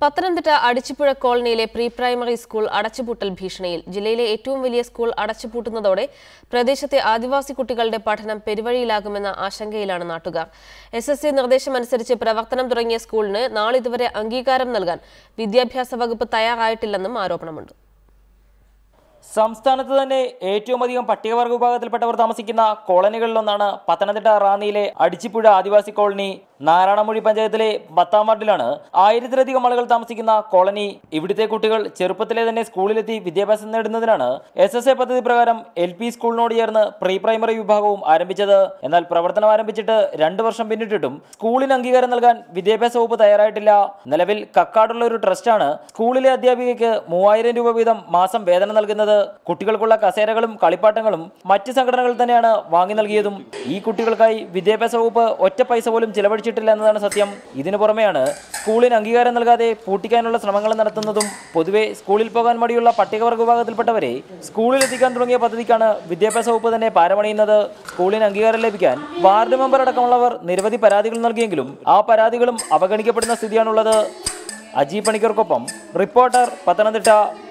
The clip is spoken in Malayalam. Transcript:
പത്തനംതിട്ട അടിച്ചിപ്പുഴ കോളനിയിലെ പ്രീ പ്രൈമറി സ്കൂൾ അടച്ചുപൂട്ടൽ ഭീഷണിയിൽ ജില്ലയിലെ ഏറ്റവും വലിയ സ്കൂൾ അടച്ചുപൂട്ടുന്നതോടെ പ്രദേശത്തെ ആദിവാസി കുട്ടികളുടെ പഠനം പെരുവഴിയിലാകുമെന്ന ആശങ്കയിലാണ് നാട്ടുകാർ എസ് എസ് സി നിർദ്ദേശമനുസരിച്ച് പ്രവർത്തനം തുടങ്ങിയ സ്കൂളിന് നാളിതുവരെ അംഗീകാരം നൽകാൻ വിദ്യാഭ്യാസ വകുപ്പ് തയ്യാറായിട്ടില്ലെന്നും ആരോപണമുണ്ട് സംസ്ഥാനത്ത് തന്നെ ഏറ്റവും അധികം പട്ടികവർഗ വിഭാഗത്തിൽപ്പെട്ടവർ താമസിക്കുന്ന കോളനികളിലൊന്നാണ് പത്തനംതിട്ട റാന്നിയിലെ അടിച്ചിപ്പുഴ ആദിവാസി കോളനി നാരായണമൊഴി പഞ്ചായത്തിലെ പത്താം വാർഡിലാണ് ആയിരത്തിലധികം ആളുകൾ താമസിക്കുന്ന കോളനി ഇവിടുത്തെ കുട്ടികൾ ചെറുപ്പത്തിലെ തന്നെ സ്കൂളിലെത്തി വിദ്യാഭ്യാസം നേടുന്നതിനാണ് എസ് എസ് എ പദ്ധതി പ്രകാരം എൽ പി സ്കൂളിനോട് ചേർന്ന് പ്രീ പ്രൈമറി വിഭാഗവും ആരംഭിച്ചത് എന്നാൽ പ്രവർത്തനം ആരംഭിച്ചിട്ട് രണ്ടു വർഷം പിന്നിട്ടിട്ടും സ്കൂളിന് അംഗീകാരം നൽകാൻ വിദ്യാഭ്യാസ വകുപ്പ് തയ്യാറായിട്ടില്ല നിലവിൽ കക്കാടുള്ള ഒരു ട്രസ്റ്റാണ് സ്കൂളിലെ അധ്യാപികയ്ക്ക് മൂവായിരം രൂപ വീതം മാസം വേതനം നൽകുന്നത് കുട്ടികൾക്കുള്ള കസേരകളും കളിപ്പാട്ടങ്ങളും മറ്റ് സംഘടനകൾ തന്നെയാണ് വാങ്ങി നൽകിയതും ഈ കുട്ടികൾക്കായി വിദ്യാഭ്യാസ വകുപ്പ് ഒറ്റ പൈസ പോലും ചിലവഴിച്ചിട്ടില്ല എന്നതാണ് സത്യം ഇതിനു പുറമെയാണ് സ്കൂളിന് അംഗീകാരം നൽകാതെ പൂട്ടിക്കാനുള്ള ശ്രമങ്ങൾ നടത്തുന്നതും പൊതുവെ സ്കൂളിൽ പോകാൻ മടിയുള്ള പട്ടികവർഗ വിഭാഗത്തിൽപ്പെട്ടവരെ സ്കൂളിൽ എത്തിക്കാൻ തുടങ്ങിയ പദ്ധതിക്കാണ് വിദ്യാഭ്യാസ വകുപ്പ് തന്നെ പാരമണിയുന്നത് സ്കൂളിന് അംഗീകാരം ലഭിക്കാൻ വാർഡ് മെമ്പർ അടക്കമുള്ളവർ നിരവധി പരാതികൾ നൽകിയെങ്കിലും ആ പരാതികളും അവഗണിക്കപ്പെടുന്ന സ്ഥിതിയാണുള്ളത് അജി പണിക്കർക്കൊപ്പം റിപ്പോർട്ടർ പത്തനംതിട്ട